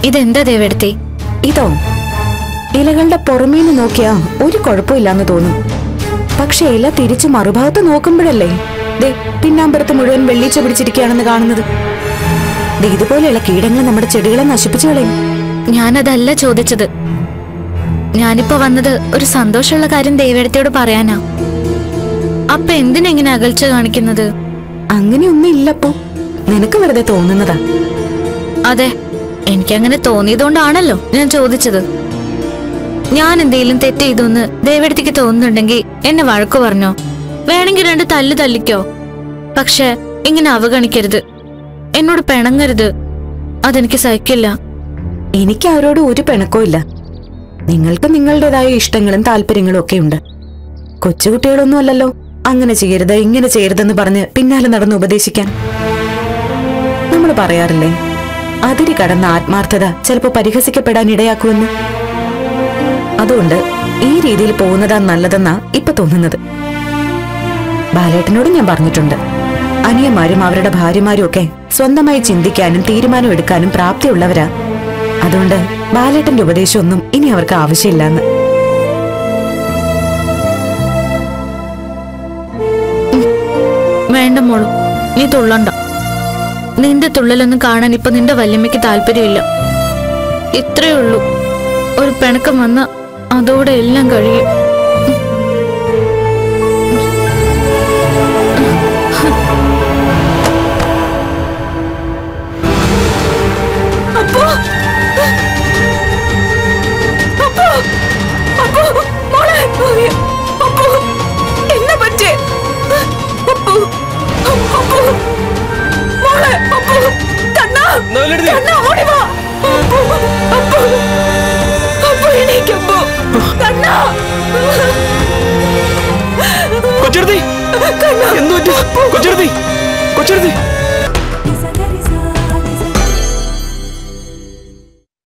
ഇതെന്താ ദേവെടുത്തി ഇതോ ഇലകളുടെ പുറമേന്ന് നോക്കിയാ ഒരു കുഴപ്പമില്ലാന്ന് തോന്നും പക്ഷെ ഇല തിരിച്ച് മറുഭാഗത്ത് നോക്കുമ്പോഴല്ലേ ദേ പിന്നാമ്പുറത്ത് മുഴുവൻ വെള്ളീച്ച പിടിച്ചിരിക്കുകയാണെന്ന് കാണുന്നത് ദേ ഇതുപോലെയുള്ള കീടങ്ങൾ നമ്മുടെ ചെടികളെ നശിപ്പിച്ചു കളയും ഞാനതല്ല ചോദിച്ചത് ഞാനിപ്പോ വന്നത് ഒരു സന്തോഷമുള്ള കാര്യം ദേവേടത്തിയോട് പറയാനാ അപ്പൊ എന്തിനെങ്ങനെ അകൽച്ച കാണിക്കുന്നത് അങ്ങനെയൊന്നും ഇല്ലപ്പോ നിനക്ക് വെറുതെ തോന്നുന്നതാ അതെ എനിക്കങ്ങനെ തോന്നിയതുകൊണ്ടാണല്ലോ ഞാൻ ചോദിച്ചത് ഞാൻ എന്തെങ്കിലും തെറ്റ് ചെയ്തൊന്ന് ദേവടത്തിക്ക് തോന്നുന്നുണ്ടെങ്കിൽ എന്നെ വഴക്കു പറഞ്ഞോ വേണമെങ്കിൽ രണ്ട് തല്ല് തല്ലിക്കോ പക്ഷെ ഇങ്ങനെ അവഗണിക്കരുത് എന്നോട് പിണങ്ങരുത് അതെനിക്ക് സഹിക്കില്ല എനിക്ക് അവരോട് ഒരു പിണക്കവും ഇല്ല നിങ്ങൾക്ക് നിങ്ങളുടേതായ ഇഷ്ടങ്ങളും താല്പര്യങ്ങളും ഒക്കെ ഉണ്ട് കൊച്ചുകുട്ടികളൊന്നും അല്ലല്ലോ അങ്ങനെ ചെയ്യരുത് ഇങ്ങനെ ചെയ്യരുതെന്ന് പറഞ്ഞ് പിന്നാലെ നടന്ന് ഉപദേശിക്കാൻ നമ്മൾ പറയാറില്ലേ അതിരി കടന്ന ആത്മാർത്ഥത ചിലപ്പോ പരിഹസിക്കപ്പെടാൻ ഇടയാക്കുമെന്ന് അതുകൊണ്ട് ഈ രീതിയിൽ പോകുന്നതാ നല്ലതെന്നാ ഇപ്പൊ തോന്നുന്നത് ബാലേട്ടനോട് ഞാൻ പറഞ്ഞിട്ടുണ്ട് അനിയന്മാരും അവരുടെ ഭാര്യമാരും ഒക്കെ സ്വന്തമായി ചിന്തിക്കാനും തീരുമാനം എടുക്കാനും പ്രാപ്തിയുള്ളവരാ അതുകൊണ്ട് ബാലേട്ടന്റെ ഉപദേശമൊന്നും ഇനി അവർക്ക് ആവശ്യമില്ലെന്ന് വേണ്ട മോളു നീ തുള്ളണ്ട നിന്റെ തുള്ളലൊന്നും കാണാൻ ഇപ്പൊ നിന്റെ വല്യമ്മയ്ക്ക് താല്പര്യമില്ല ഇത്രയേ ഉള്ളൂ ഒരു പിണക്കം വന്ന അതോടെ എല്ലാം കഴിയും എന്നാ പറ്റേ നവലെടുത്തി കൊച്ചെടുത്തി എന്തു പറ്റി കൊച്ചെടുത്തി കൊച്ചെടുത്തി